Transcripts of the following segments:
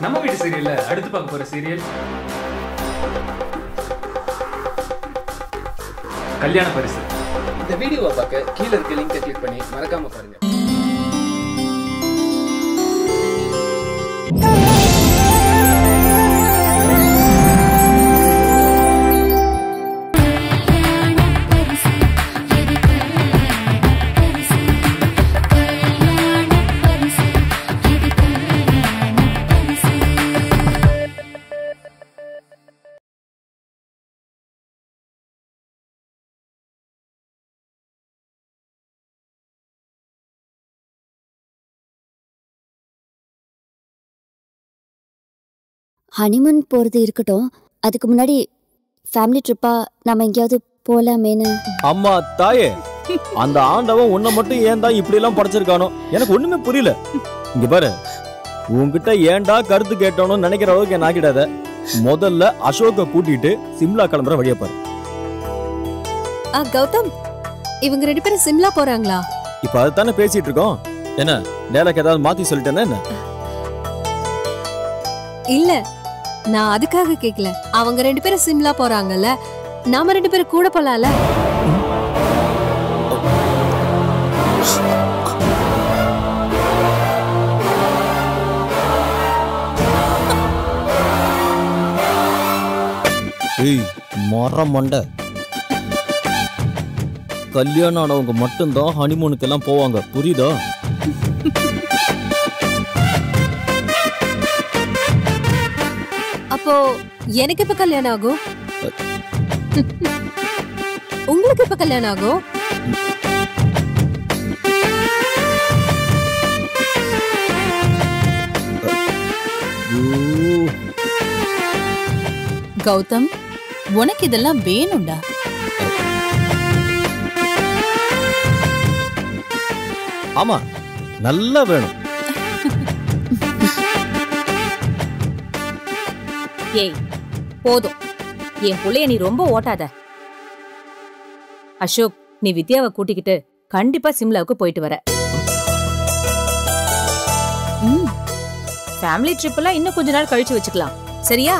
நம்ம வீட்டு சீரியல்ல அடுத்து பார்க்க போற சீரியல் கல்யாண பரிசு இந்த வீடியோவை பார்க்க கீழே இருக்க லிங்கை கிளிக் பண்ணி மறக்காம பாருங்க ஹனிமூன் போகிறது இருக்கட்டும் அதுக்கு முன்னாடி ஃபேமிலி ட்ரிப்பா நம்ம எங்கேயாவது போகலாமேன்னு அம்மா தாயே அந்த ஆண்டவன் உன்னை மட்டும் ஏன் தான் இப்படி எல்லாம் படைச்சிருக்கானோ எனக்கு ஒண்ணுமே புரியல இங்க பாரு உன்கிட்ட ஏன்டா கருத்து கேட்டோன்னு நினைக்கிற அளவுக்கு என்ன ஆக்கிடாத முதல்ல அசோக்க கூட்டிட்டு சிம்லா கிளம்புற வழியை பாரு ஆ கௌதம் இவங்க ரெண்டு பேரும் சிம்லா போறாங்களா இப்ப அதுதானே பேசிட்டு இருக்கோம் என்ன டேலாக் ஏதாவது மாத்தி சொல்லிட்டேன்னா என்ன இல்ல நான் அதுக்காக கேக்கல அவங்க ரெண்டு பேரும் சிம்லா போறாங்கல்ல நாம ரெண்டு பேரும் கூட போலாம்ல ஏய் மர மண்டை கல்யாணம் ஆனவங்க மட்டும்தான் ஹனிமூனுக்கு எல்லாம் போவாங்க புரியுதா அப்போ எனக்கு எப்ப கல்யாணம் ஆகும் உங்களுக்கு எப்ப கல்யாணம் ஆகும் ஐயோ, கௌதம் உனக்கு இதெல்லாம் வேணும்டா ஆமா நல்லா வேணும் ஏய் போதும் என் புள்ளைய நீ ரொம்ப ஓட்டாத அசோக் நீ வித்யாவை கூட்டிக்கிட்டு கண்டிப்பா சிம்லாவுக்கு போயிட்டு வர ம் ஃபேமிலி ட்ரிப் எல்லாம் இன்னும் கொஞ்ச நாள் கழிச்சு வச்சுக்கலாம் சரியா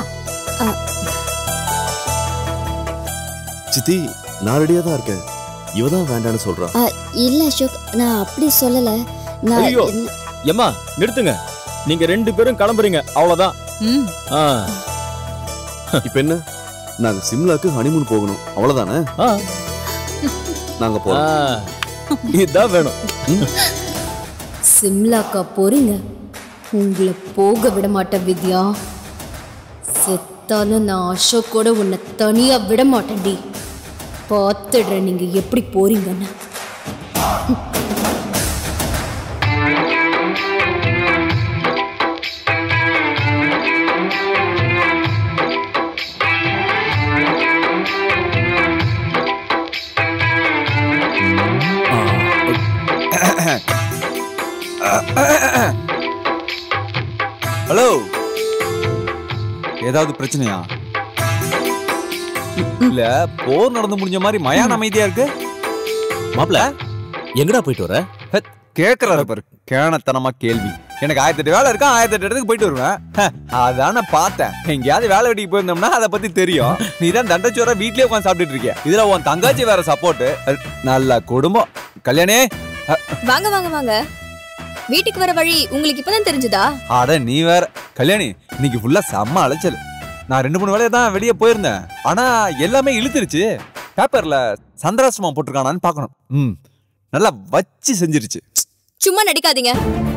சித்தி நான் ரெடியா தான் இருக்கேன் இவ தான் வேண்டான்னு சொல்றா ஆ, இல்ல அசோக் நான் அப்படி சொல்லல நான் ஐயோ. என்ன- ஏம்மா நிறுத்துங்க நீங்க ரெண்டு பேரும் கிளம்புறீங்க அவ்வளவுதான் ம் ஆ, இப்ப என்ன நாங்க சிம்லாக்கு ஹனிமூன் போகணும் அவ்வளவுதானே ஆ, நாங்க ஆ. போறோம் இதுதான் வேணும் சிம்லாக்கா போறீங்க உங்களை போக விட மாட்டேன் வித்யா செத்தாலும் நான் அசோக்கோட உன்னை தனியா விட மாட்டேன்டி பார்த்துடுறேன் நீங்க எப்படி போறீங்கன்னு ஹலோ ஏதாவது பிரச்சனையா இல்ல போர் நடந்து முடிஞ்ச மாதிரி மயான அமைதியா இருக்கு மாப்ள எங்கடா போயிட்டு வர கேக்குறாரு பாரு கேனத்தனமா கேள்வி எனக்கு ஆயிரத்தெட்டு வேலை இருக்கா ஆயிரத்தெட்டு இடத்துக்கு போயிட்டு வருவேன் ஹ, அதான் நான் பார்த்தேன் எங்கேயாவது வேலை வெட்டிக்கு போயிருந்தோம்னா அதை பத்தி தெரியும் நீ தான் தண்டச்சோர வீட்லயே உட்காந்து சாப்பிட்டுட்டு இருக்கிய இதுல உன் தங்காச்சி வேற சப்போர்ட் நல்ல குடும்பம் கல்யாணே வாங்க வாங்க வாங்க வீட்டுக்கு வர வழி உங்களுக்கு இப்பதான் தெரிஞ்சுதா அட நீ வேற கல்யாணி இன்னைக்கு ஃபுல்லா செம்ம அலைச்சல் நான் ரெண்டு மூணு வேலையை தான் வெளியே போயிருந்தேன் ஆனா எல்லாமே இழுத்துருச்சு பேப்பர்ல சந்திராசிரமம் போட்டிருக்கானான்னு பார்க்கணும் ம் நல்லா வச்சு செஞ்சிருச்சு சும்மா நடிக்காதீங்க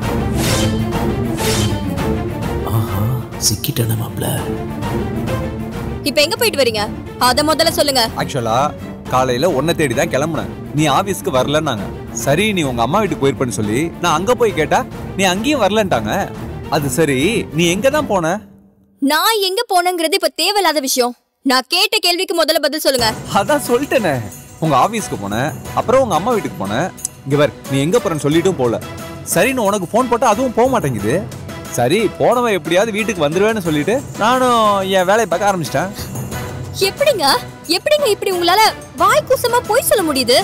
சிக்கிட்டன மாப்ள இப்ப எங்க போயிட்டு வரீங்க அத முதல்ல சொல்லுங்க ஆக்சுவலா காலையில உன்னை தேடி தான் கிளம்புனேன் நீ ஆபீஸ்க்கு வரலன்னாங்க சரி நீ உங்க அம்மா வீட்டுக்கு போயிருப்பேன்னு சொல்லி நான் அங்க போய் கேட்டா நீ அங்கேயும் வரலன்ட்டாங்க அது சரி நீ எங்க தான் போன நான் எங்க போனேங்கிறது இப்ப தேவையில்லாத விஷயம் நான் கேட்ட கேள்விக்கு முதல்ல பதில் சொல்லுங்க அதான் சொல்லிட்டேனே உங்க ஆபீஸ்க்கு போனேன் அப்புறம் உங்க அம்மா வீட்டுக்கு போனேன் இங்க வர் நீ எங்க போறேன்னு சொல்லிட்டும் போல சரின்னு உனக்கு ஃபோன் போட்டா அதுவும் போக மாட்டேங்குது சரி போனவன் எப்படியாவது வீட்டுக்கு வந்துருவேன்னு சொல்லிட்டு நானும் என் வேலையை பார்க்க ஆரம்பிச்சிட்டேன் எப்படிங்க எப்படிங்க இப்படி உங்களால வாய் கூசமா போய் சொல்ல முடியுது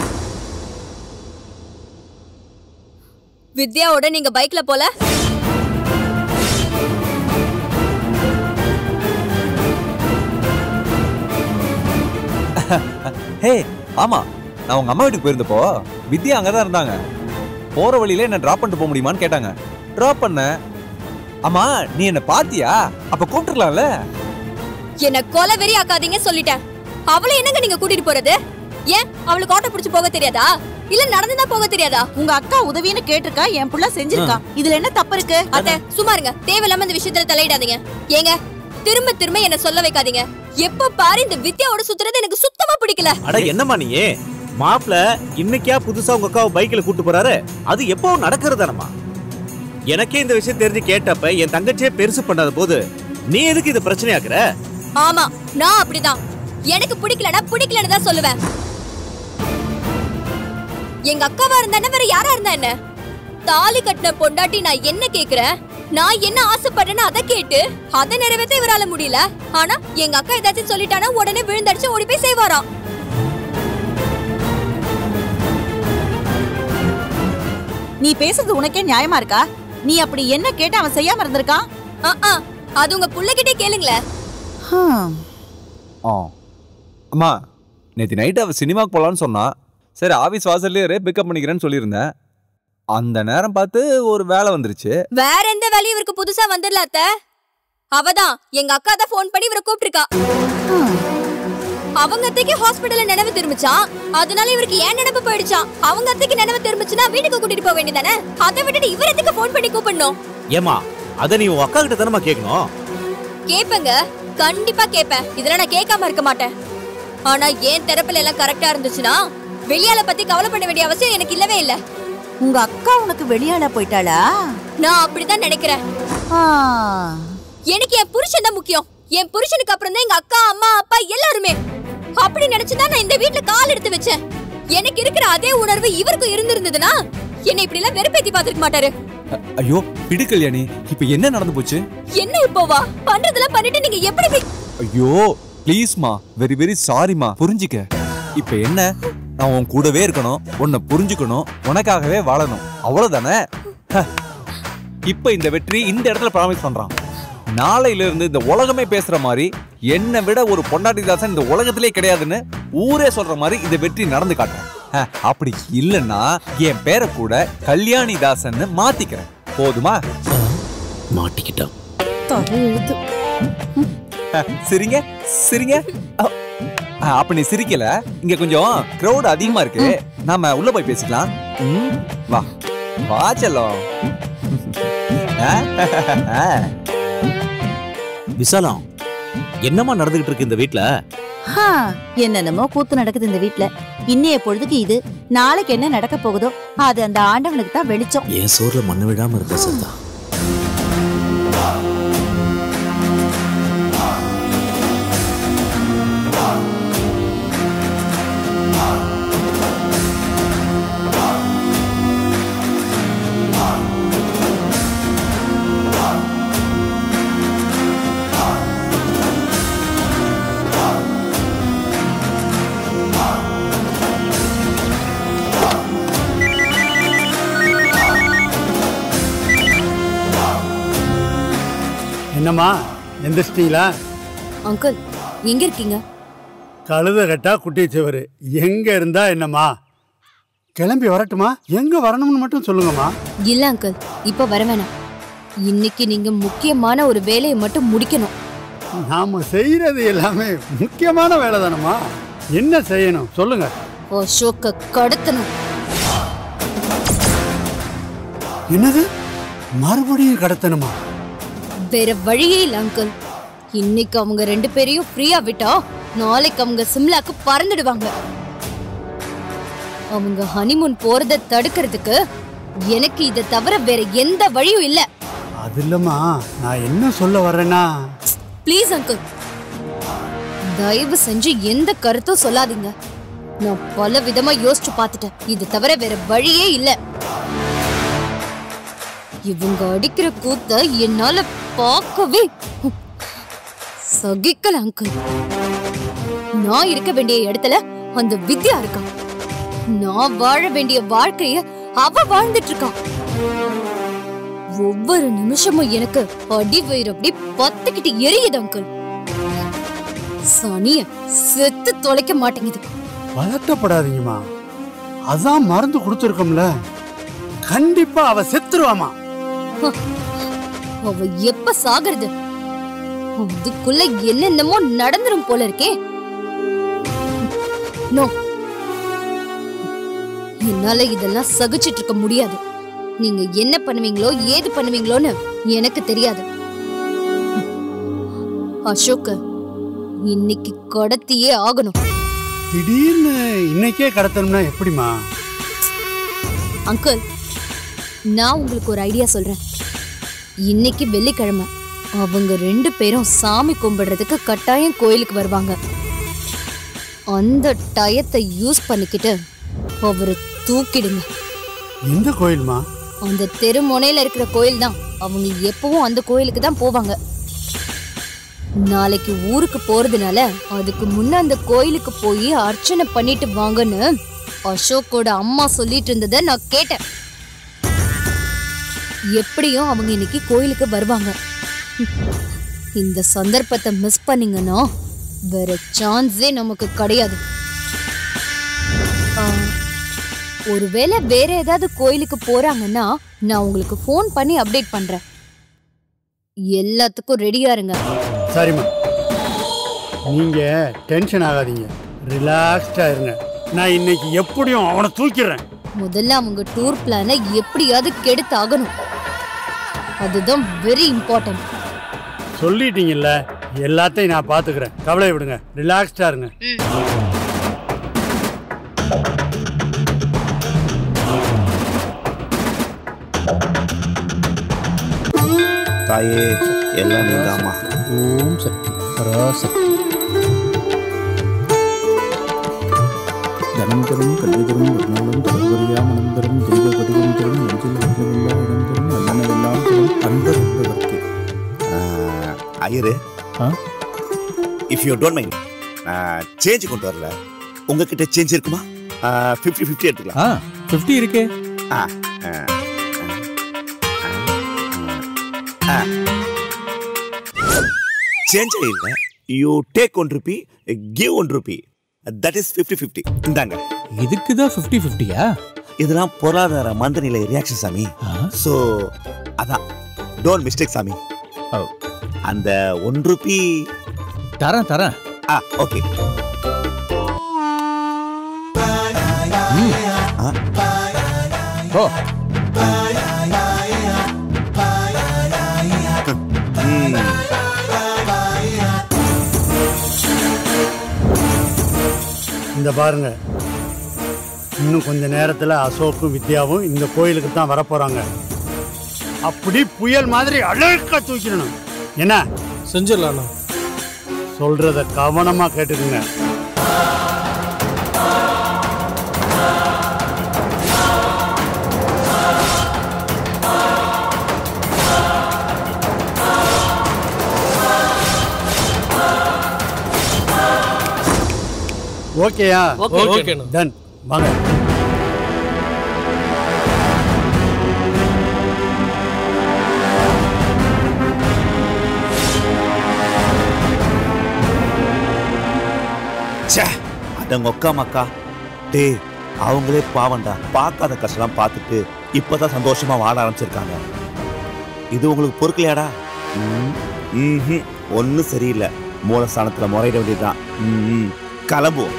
வித்யாவோட நீங்க பைக்ல போல ஹே ஆமா நான் உங்க அம்மா வீட்டுக்கு போயிருந்தப்போ வித்யா அங்கதான் இருந்தாங்க போற வழியில என்ன டிராப் பண்ணிட்டு போக முடியுமான்னு கேட்டாங்க டிராப் பண்ண ஆமா நீ என்ன பாத்தியா அப்ப கூப்பிட்டுருக்கலாம்ல என்ன கொலை வெறி ஆக்காதீங்க சொல்லிட்டேன் அவளை என்னங்க நீங்க கூட்டிட்டு போறது ஏன் அவளுக்கு ஆட்டோ புடிச்சு போக தெரியாதா இல்ல நடந்துதான் போக தெரியாதா உங்க அக்கா உதவின்னு கேட்டிருக்கா என் புள்ள செஞ்சிருக்கா இதுல என்ன தப்பு இருக்கு அத்தை சும்மா இருங்க தேவையில்லாம இந்த விஷயத்துல தலையிடாதீங்க ஏங்க திரும்ப திரும்ப என்ன சொல்ல வைக்காதீங்க எப்ப பாரு இந்த வித்யாவோட சுத்துறது எனக்கு சுத்தமா பிடிக்கல அட என்னம்மா நீ மாப்பிள இன்னைக்கா புதுசா உங்க அக்காவை பைக்ல கூட்டு போறாரு அது எப்போ நடக்கிறதானம்மா எனக்கே இந்த விஷயம் தெரிஞ்சு கேட்டப்ப என் தங்கச்சியே பெருசு பண்ணாத போது நீ எதுக்கு இது பிரச்சனையாக்குற ஆமா நான் அப்படிதான் எனக்கு பிடிக்கலனா பிடிக்கலன்னு தான் சொல்லுவேன் எங்க அக்காவா இருந்தா வேற யாரா இருந்தா என்ன தாலி கட்டின பொண்டாட்டி நான் என்ன கேக்குறேன் நான் என்ன ஆசைப்படுறேன்னு அதை கேட்டு அதை நிறைவேற்ற இவரால முடியல ஆனா எங்க அக்கா ஏதாச்சும் சொல்லிட்டானா உடனே விழுந்தடிச்சு ஓடி போய் செய்வாராம் நீ பேசுறது உனக்கே நியாயமா இருக்கா நீ அப்படி என்ன கேட்டு அவன் செய்யாம இருந்திருக்கான் ஆ, ஆ, அது உங்க புள்ளகிட்டே கேளுங்களேன் ஆ அம்மா நேற்று நைட்டு அவள் சினிமாக்கு போகலான்னு சொன்னா சரி ஆஃபீஸ் வாசல்லே பிக்கப் பண்ணிக்கிறேன்னு சொல்லியிருந்தேன் அந்த நேரம் பார்த்து ஒரு வேலை வந்துருச்சு வேற எந்த வேலையும் இவருக்கு புதுசா வந்துடல அத்த அவதான் எங்க அக்கா தான் ஃபோன் பண்ணி இவரை கூப்பிட்டிருக்கா அவங்க அத்தைக்கு ஹாஸ்பிடல்ல நினைவு திரும்பிச்சான் அதனால இவருக்கு ஏன் நினைவு போயிடுச்சான் அவங்க அத்தைக்கு நினைவு திரும்பிச்சுன்னா வீட்டுக்கு கூட்டிட்டு போக வேண்டியதானே அதை விட்டுட்டு இவர் எதுக்கு ஃபோன் பண்ணி கூப்பிடணும் ஏமா அத நீ உன் அக்கா கிட்ட தானமா கேட்கணும் கேப்பேங்க கண்டிப்பா கேப்பேன் இதெல்லாம் நான் கேட்காம இருக்க மாட்டேன் ஆனா ஏன் தெரப்பில எல்லாம் கரெக்டா இருந்துச்சுன்னா வெளியால பத்தி கவலை பண்ண வேண்டிய அவசியம் எனக்கு இல்லவே இல்ல உங்க அக்கா உனக்கு வெளியால போயிட்டாளா நான் அப்படிதான் நினைக்கிறேன் ஆ. எனக்கு என் புருஷன் தான் முக்கியம் என் புருஷனுக்கு அப்புறம் தான் எங்க அக்கா அம்மா அப்பா எல்லாருமே அப்படி நினைச்சுதான் நான் இந்த வீட்ல கால் எடுத்து வச்சேன் எனக்கு இருக்கிற அதே உணர்வு இவருக்கும் இருந்திருந்ததுன்னா என்னை இப்படி எல்லாம் வெறுப்பேத்தி பார்த்திருக்க மாட்டாரு அ- ஐயோ பிடி கல்யாணி இப்போ என்ன நடந்து போச்சு என்ன இப்போவா பண்றதெல்லாம் பண்ணிட்டு நீங்க எப்படி போய்- ஐயோ ப்ளீஸ்மா வெரி வெரி சாரிம்மா புரிஞ்சிக்க இப்போ என்ன நான் உன் கூடவே இருக்கணும் உன்னை புரிஞ்சுக்கணும் உனக்காகவே வாழணும் அவ்வளவுதானே ஹ. இப்போ இந்த வெற்றி இந்த இடத்துல ப்ராமிஸ் பண்றான் நாளையில இருந்து இந்த உலகமே பேசுற மாதிரி என்னை விட ஒரு பொண்டாட்டி தாசன் இந்த உலகத்திலே கிடையாதுன்னு ஊரே சொல்ற மாதிரி இந்த வெற்றி நடந்து காட்டுறேன் ஹ, அப்படி இல்லைன்னா என் பேரை கூட கல்யாணி தாசன்னு மாத்திக்கிறேன் போதுமா மாட்டிக்கிட்டான் தலையெழுத்து ஹ, சிரிங்க சிரிங்க அ, அ, அப்ப நீ சிரிக்கல இங்க கொஞ்சம் கிரௌட் அதிகமா இருக்கு நாம உள்ள போய் பேசிக்கலாம் ம், வா வா செல்லம் ஆ, ஆ. விசாலம் என்னம்மா நடந்துகிட்டு இருக்கு இந்த வீட்ல ஹா, என்னென்னமோ கூத்து நடக்குது இந்த வீட்ல இன்னைய பொழுதுக்கு இது நாளைக்கு என்ன நடக்க போகுதோ அது அந்த ஆண்டவனுக்கு தான் வெளிச்சம் என் சோர்ல மண்ணு விடாம இருக்க சத்தா என்னம்மா எந்திரிச்சிட்டீங்களா அங்கிள் எங்க இருக்கீங்க கழுத கட்டா குட்டி சுவரு எங்க இருந்தா என்னம்மா கிளம்பி வரட்டுமா எங்க வரணும்னு மட்டும் சொல்லுங்கம்மா இல்ல அங்கிள் இப்ப வர வேணாம் இன்னைக்கு நீங்க முக்கியமான ஒரு வேலையை மட்டும் முடிக்கணும் நாம செய்யறது எல்லாமே முக்கியமான வேலை தானம்மா என்ன செய்யணும் சொல்லுங்க அசோக்க கடத்தணும் என்னது மறுபடியும் கடத்தணுமா வேற வழியே இல்ல அங்கிள் இன்னைக்கு அவங்க ரெண்டு பேரையும் ஃப்ரீயா விட்டா நாளைக்கு அவங்க சிம்லாக்கு பறந்துடுவாங்க அவங்க ஹனிமூன் போறத தடுக்கிறதுக்கு எனக்கு இதை தவிர வேற எந்த வழியும் இல்ல அது இல்லம்மா நான் என்ன சொல்ல வர்றேன்னா ப்ளீஸ் அங்கிள் தயவு செஞ்சு எந்த கருத்தும் சொல்லாதீங்க நான் பல விதமா யோசிச்சு பார்த்துட்டேன் இது தவிர வேற வழியே இல்ல இவங்க அடிக்கிற கூத்த என்னால பார்க்கவே சகிக்கல அங்கிள் நான் இருக்க வேண்டிய இடத்துல அந்த வித்யா இருக்கா நான் வாழ வேண்டிய வாழ்க்கைய அவ வாழ்ந்துட்டு இருக்கா ஒவ்வொரு நிமிஷமும் எனக்கு அடி வயிறு அப்படி பத்துக்கிட்டு எரியுது அங்கிள் சனிய செத்து தொலைக்க மாட்டேங்குது பதட்டப்படாதீங்கம்மா அதான் மருந்து கொடுத்துருக்கோம்ல கண்டிப்பா அவ செத்துருவாமா அவ எப்ப சாகுறது அதுக்குள்ள என்னென்னமோ நடந்துரும் போல இருக்கே நோ என்னால இதெல்லாம் சகிச்சிட்டு இருக்க முடியாது நீங்க என்ன பண்ணுவீங்களோ ஏது பண்ணுவீங்களோன்னு எனக்கு தெரியாது அசோக் இன்னைக்கு கடத்தியே ஆகணும் திடீர்னு இன்னைக்கே கடத்தணும்னா எப்படிமா அங்கிள் நான் உங்களுக்கு ஒரு ஐடியா சொல்றேன் இன்னைக்கு வெள்ளிக்கிழமை அவங்க ரெண்டு பேரும் சாமி கும்பிடுறதுக்கு கட்டாயம் கோயிலுக்கு வருவாங்க அந்த டயத்தை யூஸ் பண்ணிக்கிட்டு அவரை தூக்கிடுங்க எந்த கோயில்மா அந்த தெரு முனையில இருக்கிற கோயில் தான் அவங்க எப்பவும் அந்த கோயிலுக்கு தான் போவாங்க நாளைக்கு ஊருக்கு போறதுனால அதுக்கு முன்ன அந்த கோயிலுக்கு போய் அர்ச்சனை பண்ணிட்டு வாங்கன்னு அசோக்கோட அம்மா சொல்லிட்டு இருந்ததை நான் கேட்டேன் எப்படியும் அவங்க இன்னைக்கு கோயிலுக்கு வருவாங்க இந்த சந்தர்ப்பத்தை மிஸ் பண்ணீங்கன்னா வேற சான்ஸே நமக்கு கிடையாது ஆ, ஒருவேளை வேற ஏதாவது கோயிலுக்கு போறாங்கன்னா நான் உங்களுக்கு ஃபோன் பண்ணி அப்டேட் பண்றேன் எல்லாத்துக்கும் ரெடியா இருங்க சரிம்மா நீங்க டென்ஷன் ஆகாதீங்க ரிலாக்ஸ்டா இருங்க நான் இன்னைக்கு எப்படியும் அவனை தூக்கிடுறேன் முதல்ல அவங்க டூர் பிளானை எப்படியாவது கெடுத்து ஆகணும் அதுதான் வெரி இம்பார்ட்டன்ட் சொல்லிட்டீங்கல்ல எல்லாத்தையும் நான் பாத்துக்கிறேன் கவலை விடுங்க ரிலாக்ஸ்டா இருங்க தாயே எல்லாம் நீதாம்மா ஓம் சக்தி பராசக்தி தனம் தரும் கல்வி தரும் வருமானம் தருவறியாமனம் தரும் தெய்வ பதிகம் தரும் நெஞ்சில் நெஞ்சமில்லா இடம் தரும் நல்லனவெல்லாம் தரும் அன்பர் என்பவர்க்கு ஐயரு if you don't mind change கொண்டு வரல உங்ககிட்ட சேஞ்ச் இருக்குமா ஃபிஃப்டி ஃபிஃப்டி எடுத்துக்கலாம் ஃபிஃப்டி இருக்கே ஆ ஆ, ஆ, ஆ. சேஞ்ச் இல்லை you take one rupee give one rupee that is fifty fifty இந்தாங்க இதுக்கு தான் ஃபிஃப்டி ஃபிஃப்டியா இதெல்லாம் பொருளாதார மந்தநிலை ரியாக்ஷன் சாமி ஸோ அதான் டோன்ட் மிஸ்டேக் சாமி அந்த ஒன் ருபி தரேன் தரேன் ஆ ஓகே ஓ இந்த பாருங்க இன்னும் கொஞ்ச நேரத்துல அசோக்கும் வித்யாவும் இந்த கோயிலுக்கு தான் வரப்போறாங்க அப்படி புயல் மாதிரி அழகா தூக்கிடணும் என்ன செஞ்சிடலாண்ணா சொல்றத கவனமா கேட்டுக்குங்க ஓகேயா ஓகே, ஓகேண்ணா. டன் வாங்க ச்சே அதங்க ஒக்கா மக்கா டேய் அவங்களே பாவம்டா பார்க்காத கஷ்டம் பார்த்துட்டு இப்பதான் சந்தோஷமா வாழ ஆரம்பிச்சிருக்காங்க இது உங்களுக்கு பொறுக்கலையாடா ம் ஒன்றும் சரியில்லை மூலஸ்தானத்துல முறையிட வேண்டியதுதான் ம் கிளம்புவோம்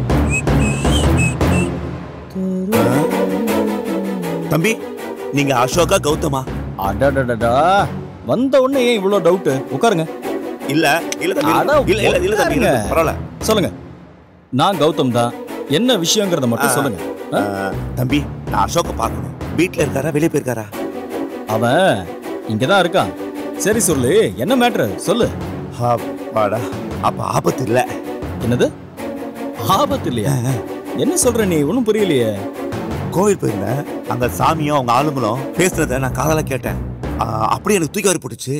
ஆ? தம்பி நீங்க அசோகா கௌதமா அடடடடா வந்த உடனே ஏன் இவ்வளோ டவுட்டு உட்காருங்க இல்ல இல்ல தம்பி அட, இல்ல இல்ல இல்ல தம்பி உட்காருங்க. பரவாயில்ல சொல்லுங்க நான் கௌதம் தான் என்ன விஷயங்கிறத மட்டும் ஆ. சொல்லுங்க ஆ, தம்பி நான் அசோக்க பார்க்கணும் வீட்ல இருக்காரா வெளியே போயிருக்காரா அவன் இங்கதான் இருக்கான் சரி சொல்லு என்ன மேட்ரு சொல்லு அப்பாடா அப்ப ஆபத்து இல்ல என்னது ஆபத்து இல்லையா என்ன சொல்ற நீ ஒன்றும் புரியலையே கோவில் போயிருந்தேன் அங்க சாமியும் அவங்க ஆளுங்களும் பேசுறத நான் காதல கேட்டேன் ஆ, அப்படியே எனக்கு தூக்கி வரி போட்டுச்சு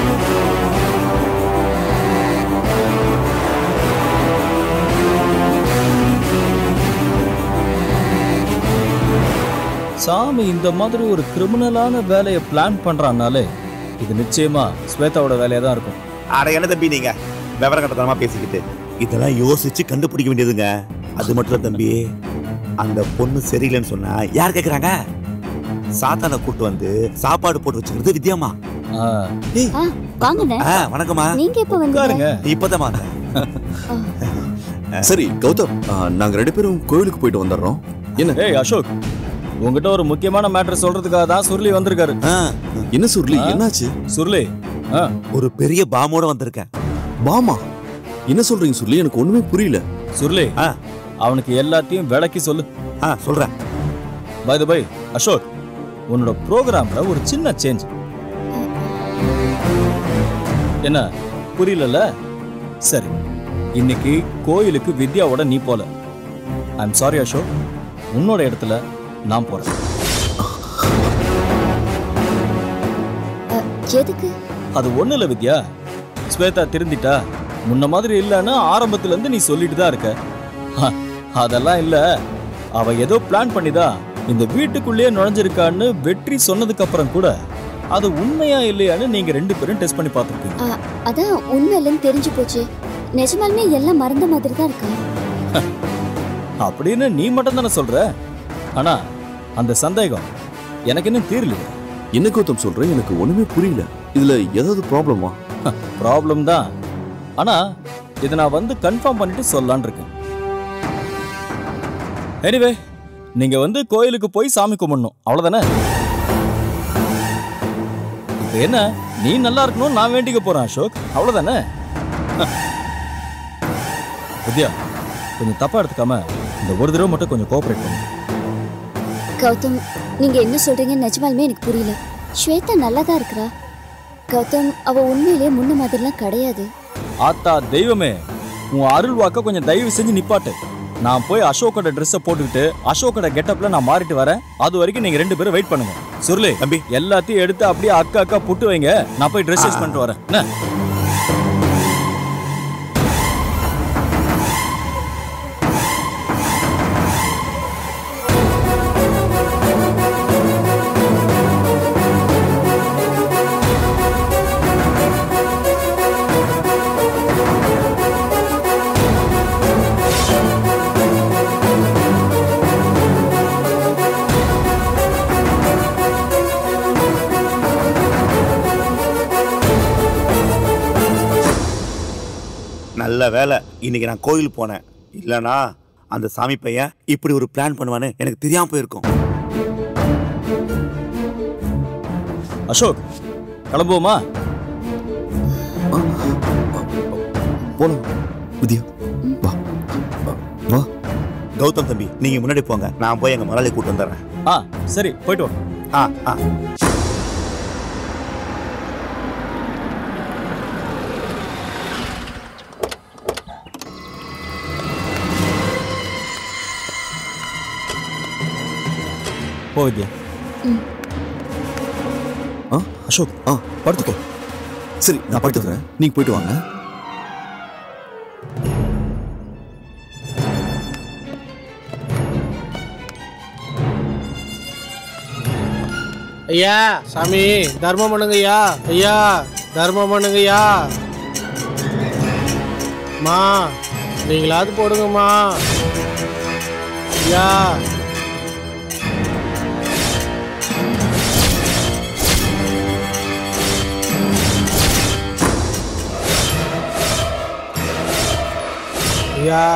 சாமி இந்த மாதிரி ஒரு கிரிமினலான வேலையை பிளான் பண்றான்னாலே இது நிச்சயமா ஸ்வேதாவோட வேலையா தான் இருக்கும் அட என்ன தம்பி நீங்க விவரம் கட்டத்தனமா பேசிக்கிட்டு இதெல்லாம் யோசிச்சு கண்டுபிடிக்க வேண்டியதுங்க அது மட்டும் இல்ல தம்பி அந்த பொண்ணு சரியில்லைன்னு சொன்னா யார் கேக்குறாங்க சாத்தானை கூட்டு வந்து சாப்பாடு போட்டு வச்சுக்கிறது வித்யாமா ஆ வாங்கண்ணே ஆ, வணக்கம்மா நீங்க எப்ப வந்தீங்க இப்பதான் வந்தேன் சரி கௌதம் ஆ, நாங்க ரெண்டு பேரும் கோயிலுக்கு போயிட்டு வந்துடுறோம் என்ன ஏய் அசோக் உங்ககிட்ட ஒரு முக்கியமான மேட்டர் சொல்றதுக்காக தான் சுருளி வந்திருக்காரு என்ன சுருளி என்னாச்சு சுருளி ஒரு பெரிய பாமோட வந்திருக்கேன் பாமா என்ன சொல்றீங்க சுருளி எனக்கு ஒண்ணுமே புரியல சுருளி அவனுக்கு எல்லாத்தையும் விளக்கி சொல்லு ஆ சொல்றேன் பை பை அசோக் உன்னோட ப்ரோக்ராம்ல ஒரு சின்ன சேஞ்ச் என்ன புரியலல்ல சரி இன்னைக்கு கோயிலுக்கு வித்யாவோட நீ போல ஐம் சாரி அசோக் உன்னோட இடத்துல நான் போறேன் எதுக்கு அது ஒண்ணு இல்ல வித்யா ஸ்வேதா திருந்திட்டா முன்ன மாதிரி இல்லைன்னு ஆரம்பத்துல இருந்து நீ சொல்லிட்டு தான் இருக்க ஹ, அதெல்லாம் இல்ல அவ ஏதோ பிளான் பண்ணிதான் இந்த வீட்டுக்குள்ளேயே நுழைஞ்சிருக்கான்னு வெற்றி சொன்னதுக்கு அப்புறம் கூட அது உண்மையா இல்லையான்னு நீங்க ரெண்டு பேரும் டெஸ்ட் பண்ணி பார்த்துருக்கீங்க ஆ, அதான் உண்மை இல்லைன்னு தெரிஞ்சு போச்சு நிஜமாலுமே எல்லாம் மறந்த மாதிரி தான் இருக்கா அப்படின்னு நீ மட்டும் தானே சொல்ற ஆனா அந்த சந்தேகம் எனக்கு இன்னும் தீரலையே என்ன கௌதம் சொல்றேன் எனக்கு ஒண்ணுமே புரியல இதுல ஏதாவது ப்ராப்ளமா ப்ராப்ளம் தான் ஆனா இதை நான் வந்து கன்ஃபார்ம் பண்ணிட்டு சொல்லலான்னு இருக்கேன் எனிவே நீங்க வந்து கோயிலுக்கு போய் சாமி கும்பிடணும் அவ்வளவுதானே இப்போ என்ன நீ நல்லா இருக்கணும் நான் வேண்டிக்க போறேன் அசோக் அவ்வளவுதானே வித்யா கொஞ்சம் தப்பா எடுத்துக்காம இந்த ஒரு தடவை மட்டும் கொஞ்சம் கோஆபரேட் பண்ணு கௌதம் நீங்க என்ன சொல்றீங்கன்னு நிஜமாலுமே எனக்கு புரியல ஸ்வேதா நல்லா தான் இருக்கிறா கௌதம் அவ உண்மையிலேயே முன்ன மாதிரிலாம் கிடையாது ஆத்தா தெய்வமே உன் அருள் வாக்க கொஞ்சம் தயவு செஞ்சு நிப்பாட்டு நான் போய் அசோக்கோட ட்ரெஸ்ஸை போட்டுக்கிட்டு அசோக்கோட கெட்டப்ல நான் மாறிட்டு வரேன் அது வரைக்கும் நீங்க ரெண்டு பேரும் வெயிட் பண்ணுங்க சுருளி தம்பி எல்லாத்தையும் எடுத்து அப்படியே அக்கா அக்கா புட்டு வைங்க நான் போய் ட்ரெஸ் சேஞ்ச் பண்ணிட்டு வரேன் என்ன நல்ல வேலை இன்னைக்கு நான் கோயில் போனேன் இல்லனா அந்த சாமி பையன் இப்படி ஒரு பிளான் பண்ணுவான்னு எனக்கு தெரியாம போயிருக்கும் அசோக் கிளம்புவோமா போலாம் வித்யா வா வா கௌதம் தம்பி நீங்க முன்னாடி போங்க நான் போய் எங்க முதலாளி கூட்டு வந்துடுறேன் ஆ சரி போயிட்டு வா ஆ ஆ போ வித்யா ஆ அசோக் ஆ படுத்துக்கோ சரி நான் படுத்துக்கிறேன் நீங்க போயிட்டு வாங்க ஐயா சாமி தர்மம் பண்ணுங்க ஐயா ஐயா தர்மம் பண்ணுங்க ஐயா மா நீங்களாவது போடுங்கம்மா ஐயா ஐயா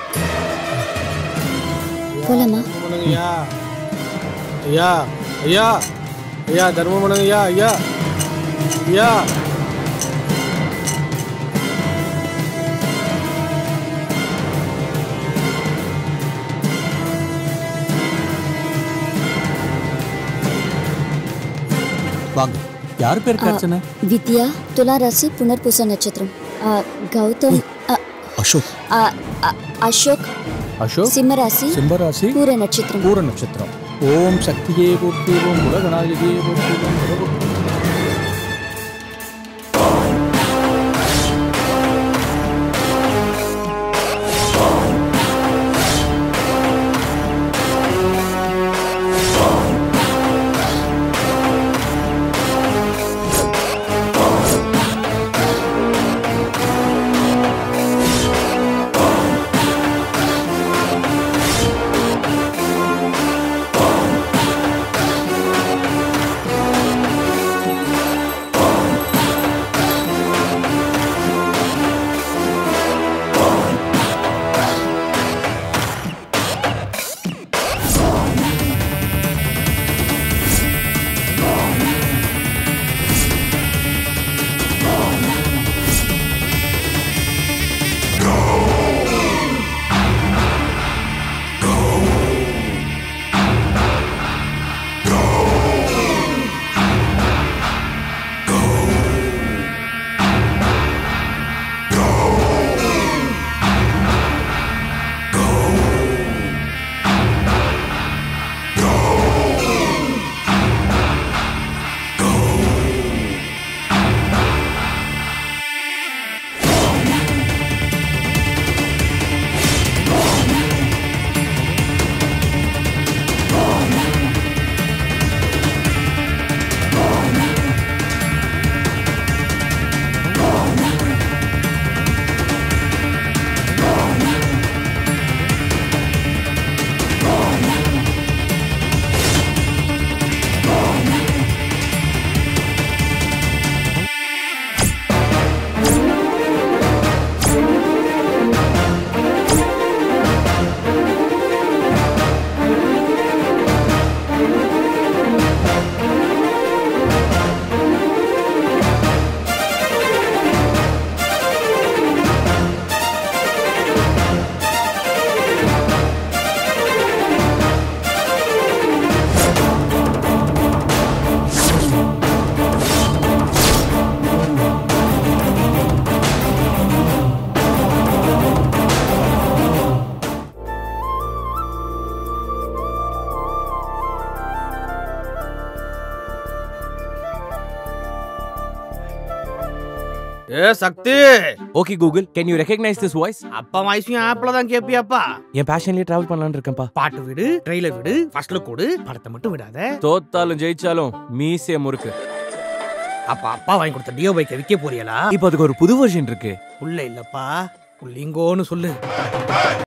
போலாமா பண்ணுங்க ஐயா ஐயா ஐயா ஐயா தர்மம் பண்ணுங்க ஐயா ஐயா ஐயா வாங்க யார் பேருக்கு அர்ச்சனை வித்யா துலா ராசி புனர்பூச நட்சத்திரம் ஆ, கௌதம் ஆ, அசோக் ஆ, ஆ, அசோக் அசோக் சிம்மராசி சிம்மராசி பூர நட்சத்திரம் பூர நட்சத்திரம் ஓம் சக்தியே போற்றி ஓம் உலகநாயகியே போற்றி ஓம் உலக- ஏ Shakti okay Google can you recognise this voice அப்பா வாய்ஸையும் ஆப்ல தான் கேப்பியாப்பா என் பேஷன்லயே டிராவல் பண்ணலாம்னு இருக்கேன்ப்பா பாட்டு விடு ட்ரெயிலர் விடு ஃபர்ஸ்ட்ல கொடு படத்தை மட்டும் விடாத தோத்தாலும் ஜெயிச்சாலும் மீசே முறுக்கு அப்ப அப்பா வாங்கி கொடுத்த டியோ பைக்கை விற்க போறியலா இப்போ அதுக்கு ஒரு புது வெர்ஷன் இருக்கு உள்ள இல்லப்பா உள்ளிங்கோன்னு சொல்லு